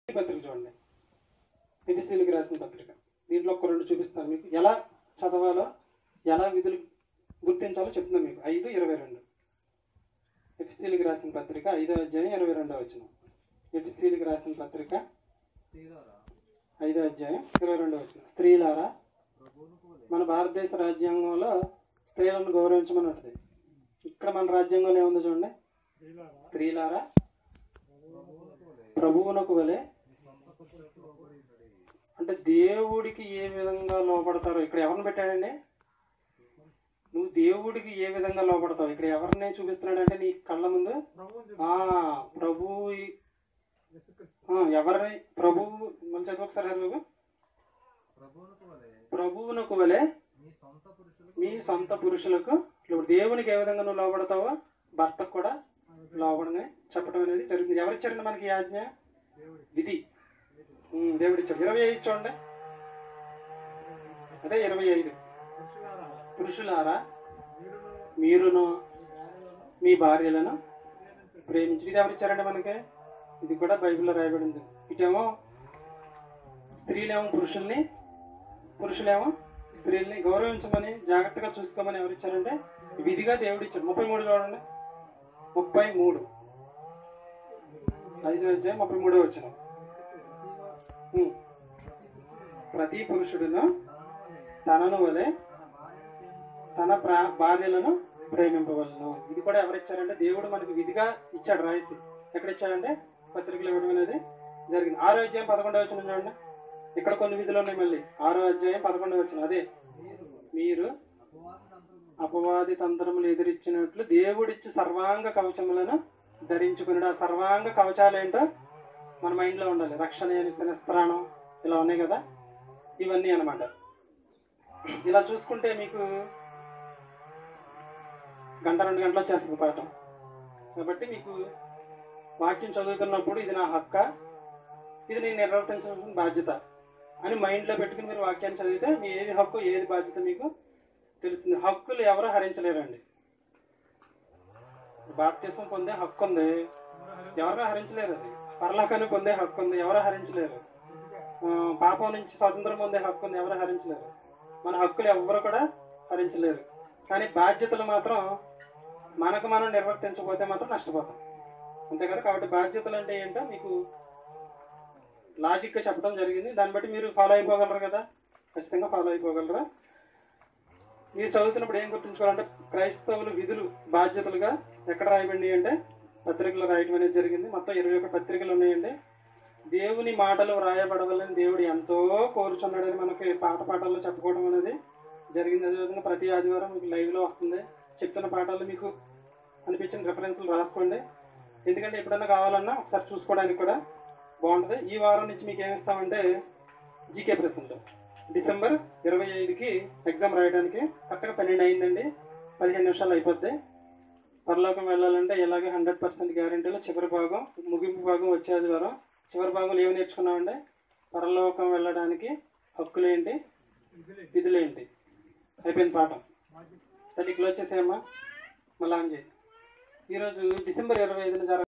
పత్రిక చూడండి ఎబిసిలకు రాసిన పత్రిక దీంట్లో ఒక రెండు చూపిస్తాను మీకు ఎలా చదవాలో ఎలా విధులు గుర్తించాలో చెప్తున్నాను మీకు ఐదు ఇరవై రెండు ఎఫ్సీలకు రాసిన పత్రిక ఐదో అధ్యాయం ఇరవై రెండో వచ్చిన ఎఫ్సీలకు రాసిన పత్రిక ఐదో అధ్యాయం ఇరవై రెండో వచ్చిన స్త్రీలారా మన భారతదేశ రాజ్యాంగంలో స్త్రీలను గౌరవించమని ఉంటుంది ఇక్కడ మన రాజ్యాంగంలో ఏముందో చూడండి స్త్రీలారా ప్రభువునకు వలె అంటే దేవుడికి ఏ విధంగా లోపడతారో ఇక్కడ ఎవరిని పెట్టాడండి నువ్వు దేవుడికి ఏ విధంగా లోపడతావు ఇక్కడ ఎవరిని చూపిస్తున్నాడంటే నీ కళ్ళ ముందు ఆ ప్రభు ఎవరిని ప్రభు మన చదువు ఒకసారి చదువు ప్రభువునకు వలె ప్రభువునకు వలె మీ సొంత పురుషులకు మీ సొంత పురుషులకు ఇప్పుడు దేవునికి ఏ విధంగా నువ్వు లోపడతావో భర్తకు కూడా లోపడనే చెప్పడం అనేది జరుగుతుంది ఎవరిచ్చారండి మనకి ఈ ఆజ్ఞ విధి ఉమ్, దేవుడు ఇచ్చాడు ఇరవై ఐదు చూడండి అదే ఇరవై ఐదు పురుషులారా మీరును మీ భార్యలను ప్రేమించి ఇది ఎవరిచ్చారండి మనకి ఇది కూడా బైబిల్లో రాయబడింది ఇటేమో స్త్రీలేమో పురుషుల్ని పురుషులేమో స్త్రీల్ని గౌరవించమని జాగ్రత్తగా చూసుకోమని ఎవరిచ్చారంటే విధిగా దేవుడు ఇచ్చాడు ముప్పై మూడు చూడండి ముప్పై మూడు ఐదు అధ్యాయం ముప్పై మూడో వచ్చిన ప్రతి పురుషుడును తనను వలె తన ప్రా- భార్యలను ప్రేమింపవలను ఇది కూడా ఎవరిచ్చారంటే దేవుడు మనకి విధిగా ఇచ్చాడు రాయిసి ఎక్కడ ఇచ్చాడంటే పత్రికలు ఇవ్వడం అనేది జరిగింది ఆరో అధ్యాయం పదకొండవ వచ్చిన చూడండి ఇక్కడ కొన్ని విధులు ఉన్నాయి మళ్ళీ ఆరో అధ్యాయం పదకొండవ వచ్చిన అదే మీరు అపవాది తంత్రములు ఎదిరించినట్లు దేవుడిచ్చి సర్వాంగ కవచములను ధరించుకున్నాడు ఆ సర్వాంగ కవచాలు ఏంటో మన మైండ్లో ఉండాలి రక్షణ ఏనిస్తున్న స్థానం ఇలా ఉన్నాయి కదా ఇవన్నీ అన్నమాట ఇలా చూసుకుంటే మీకు గంట రెండు గంటలు వచ్చేస్తుంది పాఠం కాబట్టి మీకు వాక్యం చదువుతున్నప్పుడు ఇది నా హక్క ఇది నేను నిర్వర్తించాల్సిన బాధ్యత అని మైండ్లో పెట్టుకుని మీరు వాక్యాన్ని చదివితే మీ ఏది హక్కు ఏది బాధ్యత మీకు తెలుస్తుంది హక్కులు ఎవరు హరించలేరండి బాప్తిసం పొందే హక్కు ఉంది ఎవరు హరించలేరు అది పరలోకాన్ని పొందే హక్కు ఉంది ఎవరు హరించలేరు ఆ, పాపం నుంచి స్వతంత్రం పొందే హక్కు ఉంది ఎవరు హరించలేరు మన హక్కులు ఎవరు కూడా హరించలేరు కానీ బాధ్యతలు మాత్రం మనకు మనం నిర్వర్తించకపోతే మాత్రం నష్టపోతాం అంతే కదా కాబట్టి బాధ్యతలు అంటే ఏంటో మీకు లాజిక్గా చెప్పడం జరిగింది దాన్ని బట్టి మీరు ఫాలో అయిపోగలరు కదా ఖచ్చితంగా ఫాలో అయిపోగలరా మీరు చదువుతున్నప్పుడు ఏం గుర్తుంచుకోవాలంటే క్రైస్తవులు విధులు బాధ్యతలుగా ఎక్కడ రాయబడి అంటే పత్రికలు రాయటం అనేది జరిగింది మొత్తం ఇరవై ఒక పత్రికలు ఉన్నాయండి దేవుని మాటలు వ్రాయబడవాలని దేవుడు ఎంతో కోరుచున్నాడని మనకి పాట పాటల్లో చెప్పుకోవడం అనేది జరిగింది అదేవిధంగా ప్రతి ఆదివారం మీకు లైవ్లో వస్తుంది చెప్తున్న పాఠాలు మీకు అనిపించిన రెఫరెన్స్లు రాసుకోండి ఎందుకంటే ఎప్పుడైనా కావాలన్నా ఒకసారి చూసుకోవడానికి కూడా బాగుంటుంది ఈ వారం నుంచి మీకు ఏమి ఇస్తామంటే జీకే ప్రశ్నలు డిసెంబర్ ఇరవై ఐదుకి ఎగ్జామ్ రాయడానికి కరెక్ట్గా పన్నెండు అయిందండి పదిహేను నిమిషాలు అయిపోద్ది పరలోకం వెళ్ళాలంటే ఇలాగే హండ్రెడ్ పర్సెంట్ గ్యారంటీలో చివరి భాగం ముగింపు భాగం వచ్చే ఆదివారం చివరి భాగంలో ఏమి నేర్చుకున్నామంటే పరలోకం వెళ్ళడానికి హక్కులేంటి విధులేంటి అయిపోయింది పాఠం తల్లి క్లోజ్ చేసేయమ్మా మళ్ళీ ఆన్ చేయి ఈరోజు డిసెంబర్ ఇరవై ఐదున జరగ